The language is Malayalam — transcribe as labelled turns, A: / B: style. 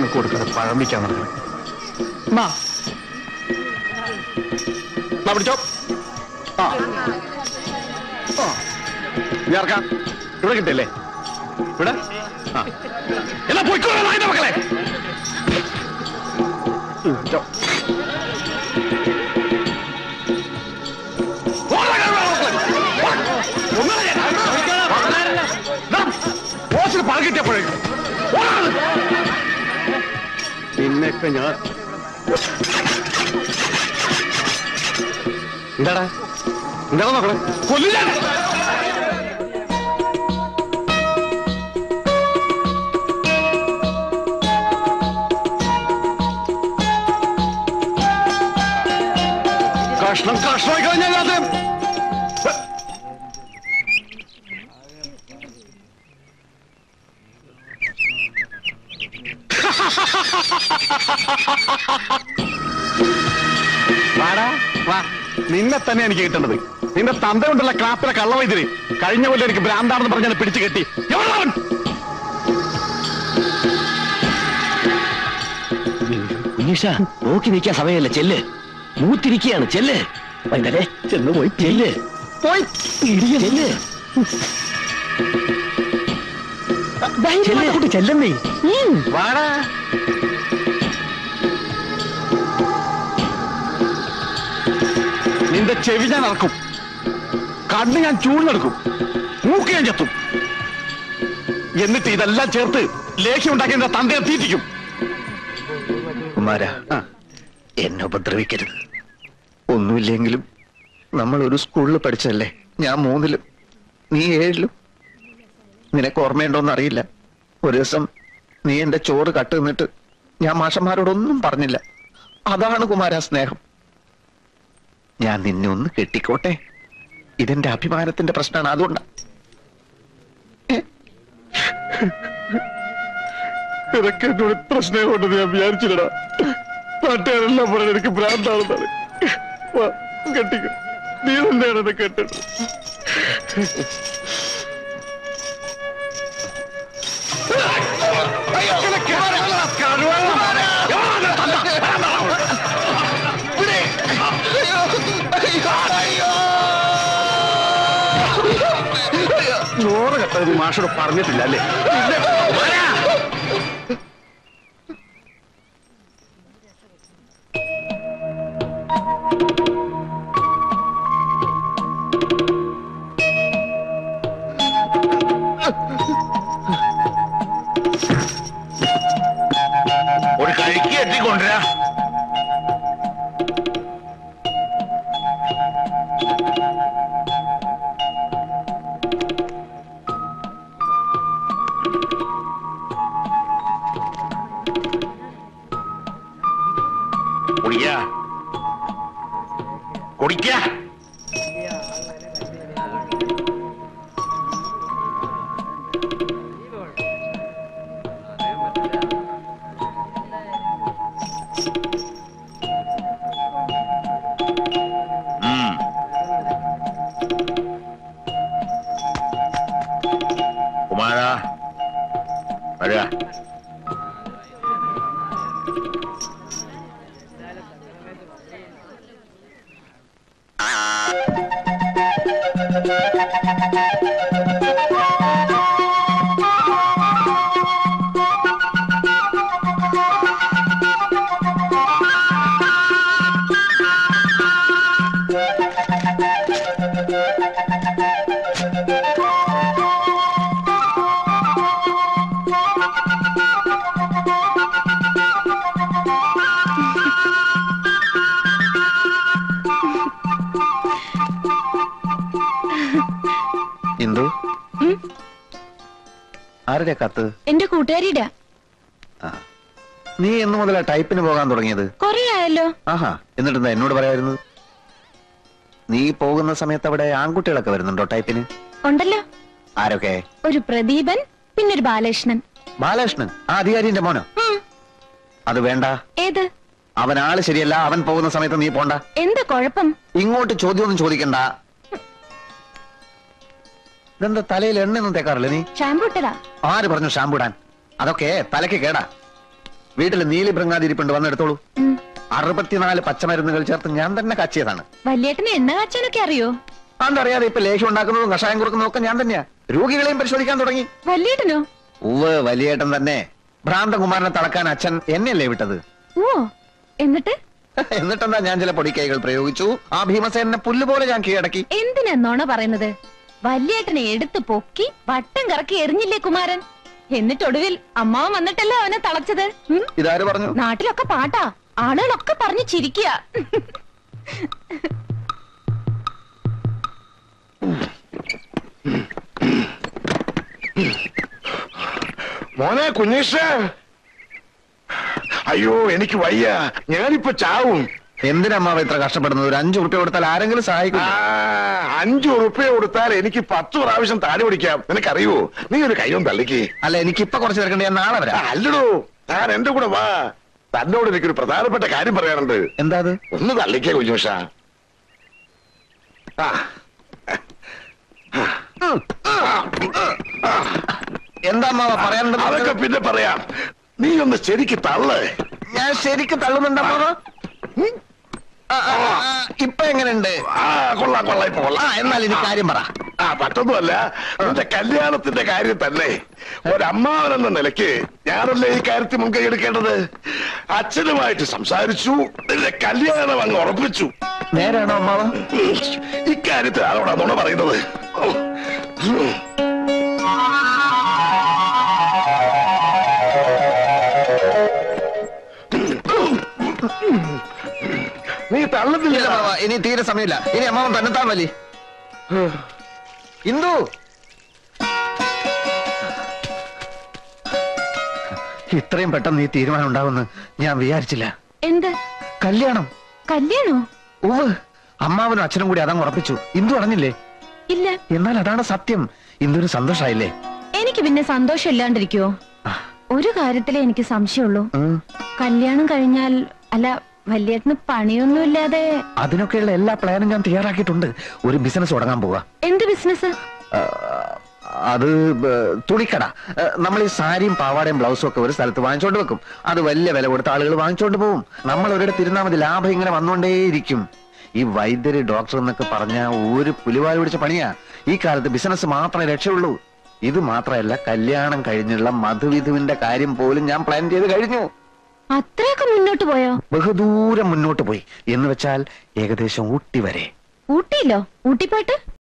A: അവർക്ക് കൊടുക്കാതെ പഴം വിൽക്കാൻ നടക്കണം എന്നാ. എന്നാ പിടിച്ചോ ആ ആ ഇത് ആർക്കാ ഇവിടെ കിട്ടിയല്ലേ ഇവിടെ ആ എന്നാ പോയിക്കോളാം നായന്റെ മക്കളെ ഉം, ചോ. ഓടാ, ഓടാ, മക്കളെ. ഓടാ. ഒന്നുമില്ല ഞാൻ. ദാ, ഓസിന് പണം കിട്ടിയപ്പോഴേക്കും ഓടാ. പിന്നെയൊക്കെ ഞാൻ എന്താടാ എന്താടാ നോക്കണേ കൊല്ലില്ല കഷ്ണം കഷ്ണമായി കഴിഞ്ഞാൽ അത് വാടാ വാ നിന്നെ തന്നെ എനിക്ക് കിട്ടേണ്ടത് നിന്റെ തന്ത കൊണ്ടുള്ള ക്ലാപ്പിലെ കള്ളവൈദ്യര് കഴിഞ്ഞ കൊല്ലം എനിക്ക് ഭ്രാന്താണെന്ന് പറഞ്ഞാൽ പിടിച്ചു കെട്ടി എവിടെടാ അവൻ?
B: ഉണ്ണീഷ നോക്കി നിൽക്കാൻ സമയമല്ല ചെല്ല് മൂത്തിരിക്കുകയാണ് ചെല്ല് വൈകുന്നേരെ ചെന്ന് പോയി ചെല്ല് പോയി ചെല്ല് ചെല്ല് ചെല്ലമ്മേ
A: വാടാ നിന്റെ ചെവി ഞാൻ ഇറക്കും കണ്ണ് ഞാൻ ചൂടിനെടുക്കും മൂക്ക് ഞാൻ ചെത്തും എന്നിട്ട് ഇതെല്ലാം ചേർത്ത് ലേഖ്യം ഉണ്ടാക്കി എന്റെ തന്തയെ തീറ്റിക്കും
B: കുമാര
A: ആ,
B: എന്നെ ഉപദ്രവിക്കരുത് ഒന്നുമില്ലെങ്കിലും നമ്മൾ ഒരു സ്കൂളിൽ പഠിച്ചല്ലേ ഞാൻ മൂന്നിലും നീ ഏഴിലും നിനക്ക് ഓർമ്മയുണ്ടോന്ന് അറിയില്ല ഒരു ദിവസം നീ എന്റെ ചോറ് കട്ട് നിന്നിട്ട് ഞാൻ മാഷന്മാരോടൊന്നും പറഞ്ഞില്ല അതാണ് കുമാര സ്നേഹം ഞാൻ നിന്നെ ഒന്ന് കെട്ടിക്കോട്ടെ ഇതെന്റെ അഭിമാനത്തിന്റെ പ്രശ്നമാണ് അതുകൊണ്ടാ
A: നിനക്ക് എന്നോട് ഇത്ര സ്നേഹമുണ്ടെന്ന് ഞാൻ വിചാരിച്ചില്ലടാ നാട്ടുകാരെല്ലാം പറഞ്ഞ എനിക്ക് ഭ്രാന്താണെന്നാണ് വാ, കെട്ടിക്കോ നീ തന്നെയാണ് എന്നെ കെട്ടത് ചോറ് കെട്ടത് മാഷോട് പറഞ്ഞിട്ടില്ല അല്ലേ
C: ഒരു കഴിക്ക് എത്തിക്കൊണ്ടുവരാ കുടിക്ക കുടിക്ക ഉം. കുമാര വരിക
B: ഇന്ദു ആരുടെ കത്ത്
D: എന്റെ കൂട്ടുകാരിയുടെ
B: ആ. നീ എന്ന് മുതലാ ടൈപ്പിന് പോകാൻ തുടങ്ങിയത്
D: കൊറേ ആയല്ലോ
B: ആഹാ എന്നിട്ട് എന്താ എന്നോട് പറയായിരുന്നു നീ പോകുന്ന സമയത്ത് അവിടെ ആൺകുട്ടികളൊക്കെ വരുന്നുണ്ടോ ടൈപ്പിന്
D: ഉണ്ടല്ലോ
B: ആരൊക്കെ
D: ഒരു പ്രദീപൻ പിന്നെ ഒരു ബാലകൃഷ്ണൻ
B: ബാലകൃഷ്ണൻ ആ അധികാരിന്റെ മോനോ
D: ഉം,
B: അത് വേണ്ട
D: ഏത്
B: അവൻ ആള് ശരിയല്ല അവൻ പോകുന്ന സമയത്ത് നീ പോണ്ട
D: എന്താ കുഴപ്പം
B: ഇങ്ങോട്ട് ചോദ്യമൊന്നും ചോദിക്കണ്ട ഇതെന്താ തലയിൽ എണ്ണയൊന്നും തേക്കാറില്ല നീ
D: ഷാമ്പു ഇട്ടതാ
B: ആര് പറഞ്ഞു ഷാമ്പു ഇടാൻ അതൊക്കെ തലയ്ക്ക് കേടാ വീട്ടിൽ നീലി ഭൃങ്ങാതിരിപ്പുണ്ട് വന്നെടുത്തോളൂ
D: ഉം.
B: അറുപത്തിനാല് പച്ചമരുന്നുകൾ ചേർത്ത് ഞാൻ തന്നെ കാച്ചിയതാണ്
D: വല്യേട്ടന് എണ്ണ കാച്ചാനൊക്കെ അറിയോ
B: അതറിയാതെ ഇപ്പൊ ലേഹ്യം ഉണ്ടാക്കുന്നതും കഷായം കൊടുക്കുന്നതും ഒക്കെ ഞാൻ തന്നെയാ രോഗികളെയും പരിശോധിക്കാൻ തുടങ്ങി
D: വല്യേട്ടനോ
B: ഉവ് വലിയേട്ടൻ തന്നെ ഭ്രാന്തകുമാരനെ തളക്കാൻ അച്ഛൻ എന്നെയല്ലേ വിട്ടത്
D: ഓ എന്നിട്ട്
B: എന്നിട്ടെന്താ ഞാൻ ചില പൊടിക്കൈകൾ പ്രയോഗിച്ചു ആ ഭീമസേനെ പുല്ലുപോലെ ഞാൻ കീഴടക്കി
D: എന്തിനാ നോണ പറയുന്നത് വല്യേട്ടനെ എടുത്തു പൊക്കി വട്ടം കറക്കി എറിഞ്ഞില്ലേ കുമാരൻ എന്നിട്ടൊടുവിൽ അമ്മാവൻ വന്നിട്ടല്ലേ അവനെ തളച്ചത് ഉം?
B: ഇതാര് പറഞ്ഞു
D: നാട്ടിലൊക്കെ പാട്ടാ ആളുകളൊക്കെ പറഞ്ഞു ചിരിക്കുക
A: മോനെ കുഞ്ഞീഷ അയ്യോ എനിക്ക് വയ്യ ഞാനിപ്പോ ചാവും
B: എന്തിനമ്മാവ ഇത്ര കഷ്ടപ്പെടുന്നത് ഒരു അഞ്ചു റുപ്യ കൊടുത്താൽ ആരെങ്കിലും
A: ആ,
B: സഹായിക്കും
A: അഞ്ചു ഉറുപ്പ്യ കൊടുത്താൽ എനിക്ക് പത്ത് പ്രാവശ്യം താടി പിടിക്കാം നിനക്കറിയോ നീ ഒരു കൈയും തള്ളിക്ക്
B: അല്ല എനിക്കിപ്പൊ കുറച്ച് തിരക്കണ്ട ഞാൻ നാളെ
A: ആ,
B: വരാം
A: അല്ലടോ താൻ എന്റെ കൂടെ വാ തന്നോട് എനിക്കൊരു പ്രധാനപ്പെട്ട കാര്യം പറയാനുണ്ട്
B: എന്താ അത്
A: ഒന്ന് തള്ളിക്കേ കുഞ്ഞുഷ ആ
B: എന്താ അമ്മാവ
A: അതൊക്കെ
B: പറയാനുള്ളത്
A: പിന്നെ പറയാം നീ ഒന്ന് ശരിക്ക് തള്ളേ
B: ഞാൻ ശരിക്കും തള്ളുന്നുണ്ട് അമ്മാവ ഉം? ആ, ആ, ആ, ഇപ്പൊ എങ്ങനെയുണ്ട്
A: ആ കൊള്ളാം കൊള്ളാം ഇപ്പൊ
B: ആ
A: കൊള്ളാം
B: എന്നാൽ ഇനി കാര്യം പറ
A: ആ മറ്റൊന്നുമല്ല നിന്റെ കല്യാണത്തിന്റെ കാര്യം തന്നെ ഒരമ്മാവനെന്ന നിലയ്ക്ക് ഞാനല്ലേ ഈ കാര്യത്തിൽ മുൻകൈ എടുക്കേണ്ടത് അച്ഛനുമായിട്ട് സംസാരിച്ചു നിന്റെ കല്യാണം അങ്ങ് ഉറപ്പിച്ചു
B: നേരാണോ അമ്മാവ
A: ഇക്കാര്യത്തിൽ ആരോടാ നുണ പറയുന്നത് നീ
B: ഇല്ല
A: തള്ളുന്നില്ല
B: അമ്മാവ ഇനി തീരെ സമയമില്ല ഇനി അമ്മാവൻ തന്നെത്താൻ വലി ഇന്ദു ഇത്രയും പെട്ടെന്ന് ഈ തീരുമാനം ഉണ്ടാവുമെന്ന് ഞാൻ വിചാരിച്ചില്ല
D: എന്ത്
B: കല്യാണം
D: കല്യാണോ
B: ഓവ് അമ്മാവനും അച്ഛനും കൂടി അതങ്ങ് ഉറപ്പിച്ചു ഇന്ദു അറിഞ്ഞില്ലേ
D: ഇല്ല
B: എന്നാൽ അതാണ് സത്യം ഇന്ദുവിന് സന്തോഷായില്ലേ
D: എനിക്ക് പിന്നെ സന്തോഷം ഇല്ലാണ്ടിരിക്കുവോ ഒരു കാര്യത്തിലേ എനിക്ക് സംശയമുള്ളൂ
B: ഉം.
D: കല്യാണം കഴിഞ്ഞാൽ അല്ല വല്യേട്ടന് പണിയൊന്നുമില്ലാതെ
B: അതിനൊക്കെയുള്ള എല്ലാ പ്ലാനും ഞാൻ തയ്യാറാക്കിയിട്ടുണ്ട് ഒരു ബിസിനസ് തുടങ്ങാൻ പോവാ
D: എന്ത് ബിസിനസ്
B: ആ, അത് ബ- തുണിക്കട ആ, നമ്മൾ ഈ സാരിയും പാവാടയും ബ്ലൗസും ഒക്കെ ഒരു സ്ഥലത്ത് വാങ്ങിച്ചോണ്ട് വെക്കും അത് വലിയ വില കൊടുത്ത ആളുകൾ വാങ്ങിച്ചോണ്ട് പോകും നമ്മൾ ഒരിടത്ത് ഇരുന്നാൽ മതി ലാഭം ഇങ്ങനെ വന്നുകൊണ്ടേയിരിക്കും ഈ വൈദ്യര് ഡോക്ടർ എന്നൊക്കെ പറഞ്ഞ ഒരു പുലിവാൽ പിടിച്ച പണിയാ ഈ കാലത്ത് ബിസിനസ് മാത്രമേ രക്ഷയുള്ളൂ ഇത് മാത്രമല്ല കല്യാണം കഴിഞ്ഞുള്ള മധുവിധുവിന്റെ കാര്യം പോലും ഞാൻ പ്ലാൻ ചെയ്ത് കഴിഞ്ഞു
D: അത്രയൊക്കെ മുന്നോട്ട് പോയോ
B: ബഹുദൂരം മുന്നോട്ട് പോയി എന്ന് വെച്ചാൽ ഏകദേശം ഊട്ടി വരെ
D: ഊട്ടിയില്ലോ ഊട്ടി പോയിട്ട്